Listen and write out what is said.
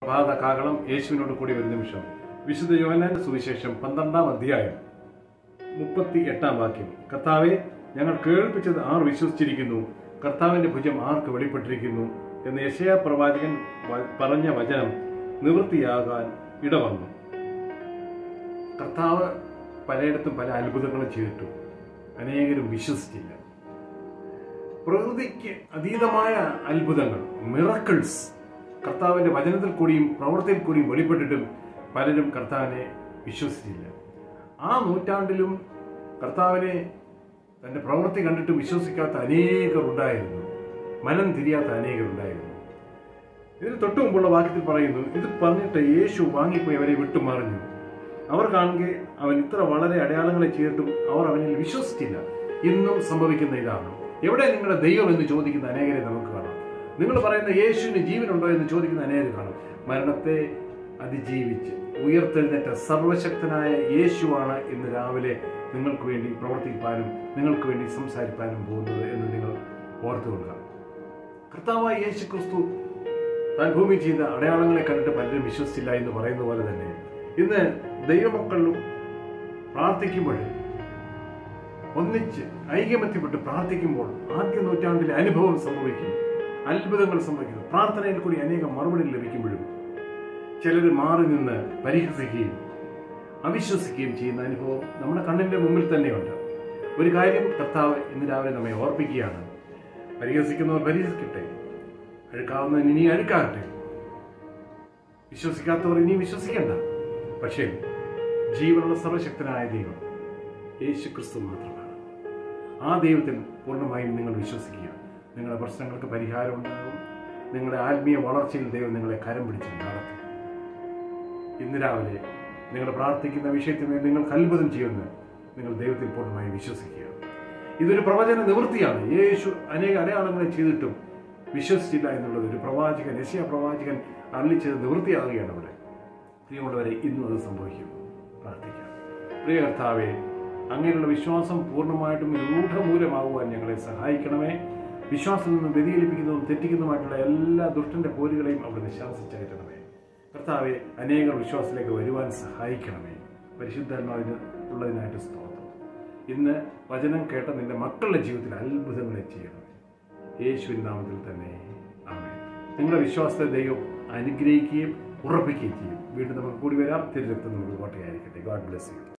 പാത കാകളം യേശുവിനോട് കൂടി ഒരു നിമിഷം വിശുദ്ധ യോഹന്നാന്റെ സുവിശേഷം പന്ത്രണ്ടാം അധ്യായം മുപ്പത്തി എട്ടാം വാക്യം കർത്താവെ ഞങ്ങൾ കേൾപ്പിച്ചത് ആർ വിശ്വസിച്ചിരിക്കുന്നു കർത്താവിന്റെ ഭുജം ആർക്ക് വെളിപ്പെട്ടിരിക്കുന്നു എന്ന് യശയാ പ്രവാചകൻ വ- പറഞ്ഞ വചനം നിവൃത്തിയാകാൻ ഇടവന്നു കർത്താവ് പലയിടത്തും പല അത്ഭുതങ്ങളും ചെയ്തിട്ടു അനേകരും വിശ്വസിച്ചില്ല പ്രകൃതിക്ക് അതീതമായ അത്ഭുതങ്ങൾ മിറക്കിൾസ് കർത്താവിന്റെ വചനത്തിൽ കൂടിയും പ്രവൃത്തിയിൽ കൂടിയും വെളിപ്പെട്ടിട്ടും പലരും കർത്താവിനെ വിശ്വസിച്ചില്ല ആ നൂറ്റാണ്ടിലും കർത്താവിനെ തന്റെ പ്രവൃത്തി കണ്ടിട്ട് വിശ്വസിക്കാത്ത അനേകർ ഉണ്ടായിരുന്നു മനം തിരിയാത്ത അനേകർ ഉണ്ടായിരുന്നു ഇതിന് തൊട്ടു മുമ്പുള്ള വാക്യത്തിൽ പറയുന്നു ഇത് പറഞ്ഞിട്ട് യേശു വാങ്ങിപ്പോയി അവരെ വിട്ടുമറിഞ്ഞു അവർ കാണുക അവൻ ഇത്ര വളരെ അടയാളങ്ങളെ ചെയ്തിട്ടും അവർ അവനിൽ വിശ്വസിച്ചില്ല ഇന്നും സംഭവിക്കുന്ന ഇതാണ് എവിടെ നിങ്ങളുടെ ദൈവം എന്ന് ചോദിക്കുന്ന അനേകരെ നമുക്ക് കാണാം നിങ്ങൾ പറയുന്ന യേശുവിന് ജീവനുണ്ടോ എന്ന് ചോദിക്കുന്ന അനേകർ കാണാം മരണത്തെ അതിജീവിച്ച് ഉയർത്തെഴുന്നേറ്റ സർവശക്തനായ യേശുവാണ് ഇന്ന് രാവിലെ നിങ്ങൾക്ക് വേണ്ടി പ്രവർത്തിക്കാനും നിങ്ങൾക്ക് വേണ്ടി സംസാരിക്കാനും പോകുന്നത് എന്ന് നിങ്ങൾ ഓർത്തുകൊള്ളുക കർത്താവായ യേശു ക്രിസ്തു താൻ ഭൂമി ചെയ്ത അടയാളങ്ങളെ കണ്ടിട്ട് പലരും വിശ്വസിച്ചില്ല എന്ന് പറയുന്ന പോലെ തന്നെ ഇന്ന് ദൈവമക്കളും പ്രാർത്ഥിക്കുമ്പോൾ ഒന്നിച്ച് ഐക്യമത്യപ്പെട്ട് പ്രാർത്ഥിക്കുമ്പോൾ ആദ്യ നൂറ്റാണ്ടിലെ അനുഭവം സംഭവിക്കും അത്ഭുതങ്ങൾ സംഭവിക്കുന്നു പ്രാർത്ഥനയിൽ കൂടി അനേകം മറുപടി ലഭിക്കുമ്പോഴും ചിലർ മാറി നിന്ന് പരിഹസിക്കുകയും അവിശ്വസിക്കുകയും ചെയ്യുന്ന അനുഭവം നമ്മുടെ കണ്ണിന്റെ മുമ്പിൽ തന്നെയുണ്ട് ഒരു കാര്യം കർത്താവ് ഇന്ന് രാവിലെ നമ്മെ ഓർപ്പിക്കുകയാണ് പരിഹസിക്കുന്നവർ പരിഹസിക്കട്ടെ അഴുക്കാവുന്നവൻ ഇനി അഴുക്കാകട്ടെ വിശ്വസിക്കാത്തവർ ഇനി വിശ്വസിക്കണ്ട പക്ഷേ ജീവനുള്ള സർവശക്തനായ ദൈവം യേശു ക്രിസ്തു മാത്രമാണ് ആ ദൈവത്തിൽ പൂർണ്ണമായും നിങ്ങൾ വിശ്വസിക്കുക നിങ്ങളുടെ പ്രശ്നങ്ങൾക്ക് പരിഹാരം ഉണ്ടാകും നിങ്ങളുടെ ആത്മീയ വളർച്ചയിൽ ദൈവം നിങ്ങളെ കരം പിടിച്ച് നടത്തും ഇന്ന് രാവിലെ നിങ്ങൾ പ്രാർത്ഥിക്കുന്ന വിഷയത്തിന് നിങ്ങൾക്ക് അത്ഭുതം ചെയ്യുമെന്ന് നിങ്ങൾ ദൈവത്തിൽ പൂർണ്ണമായി വിശ്വസിക്കുക ഇതൊരു പ്രവചന നിവൃത്തിയാണ് യേശു അനേക അടയാളങ്ങളെ ചെയ്തിട്ടും വിശ്വസിച്ചില്ല എന്നുള്ളത് ഒരു പ്രവാചകൻ യശയ പ്രവാചകൻ അരളി ചെയ്ത് നിവൃത്തിയാകുകയാണ് അവിടെ പ്രിയമുള്ളവരെ ഇന്നും അത് സംഭവിക്കും പ്രാർത്ഥിക്കാം പ്രിയ കർത്താവെ അങ്ങനെയുള്ള വിശ്വാസം പൂർണ്ണമായിട്ടും രൂഢമൂലമാകുവാൻ ഞങ്ങളെ സഹായിക്കണമേ വിശ്വാസത്തിൽ നിന്ന് വ്യതിചലിപ്പിക്കുന്നതും തെറ്റിക്കുന്നതുമായിട്ടുള്ള എല്ലാ ദുഷ്ടന്റെ പോരുകളെയും അവിടുന്ന് ശാസിച്ചകറ്റണമേ കർത്താവെ അനേകർ വിശ്വാസത്തിലേക്ക് വരുവാൻ സഹായിക്കണമേ പരിശുദ്ധാത്മാവിന് ഉള്ളതിനായിട്ട് സ്തോത്രം ഇന്ന് വചനം കേട്ട നിന്റെ മക്കളുടെ ജീവിതത്തിൽ അത്ഭുതങ്ങളെ ചെയ്യണമേ യേശുവിൻ നാമത്തിൽ തന്നെ ആമേ നിങ്ങളുടെ വിശ്വാസത്തെ ദൈവം അനുഗ്രഹിക്കുകയും ഉറപ്പിക്കുകയും ചെയ്യും വീണ്ടും നമുക്ക് കൂടി വരാം തിരുരക്തം നമുക്ക് കോട്ടയായിരിക്കട്ടെ ഗോഡ് ബ്ലെസ് യു